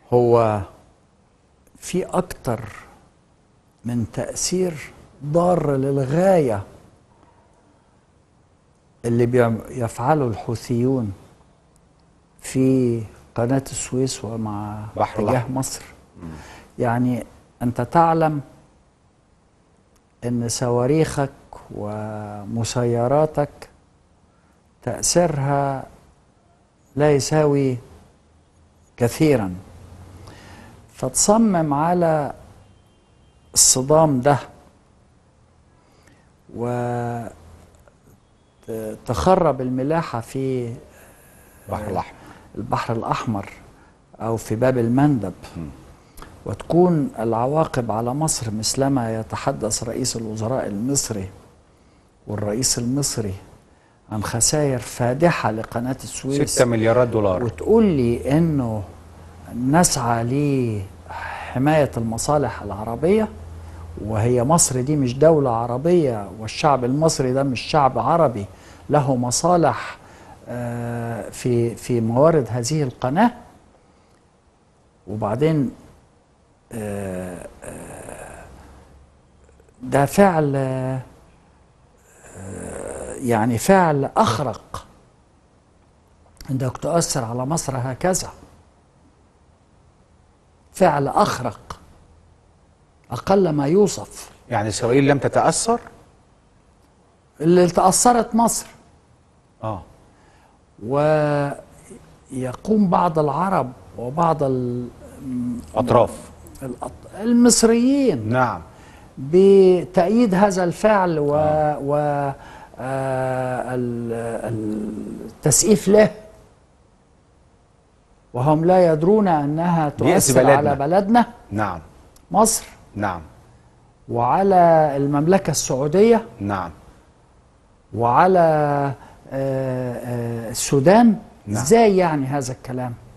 هو في أكتر من تأثير ضار للغاية اللي بيعم- يفعله الحوثيون في قناة السويس ومع بحر اتجاه الأحمر. مصر يعني أنت تعلم أن صواريخك ومسيراتك تأثيرها لا يساوي كثيرا فتصمم على الصدام ده وتخرب الملاحة في البحر الاحمر البحر الأحمر أو في باب المندب وتكون العواقب على مصر مثلما يتحدث رئيس الوزراء المصري والرئيس المصري عن خسائر فادحة لقناة السويس 6 مليارات دولار وتقول لي انه نسعى لحماية المصالح العربية وهي مصر دي مش دولة عربية والشعب المصري ده مش شعب عربي له مصالح آه، في في موارد هذه القناة وبعدين آه، آه، ده فعل آه، آه، يعني فعل أخرق انك تؤثر على مصر هكذا فعل اخرق اقل ما يوصف يعني اسرائيل لم تتاثر اللي تاثرت مصر اه ويقوم بعض العرب وبعض ال- اطراف الأط- المصريين نعم بتأييد هذا الفعل و, و آه، ال- التسقيف له وهم لا يدرون أنها بيأذي تؤثر بلدنا. على بلدنا نعم مصر نعم وعلى المملكة السعودية نعم وعلى آه، آه، السودان نعم. ازاي يعني هذا الكلام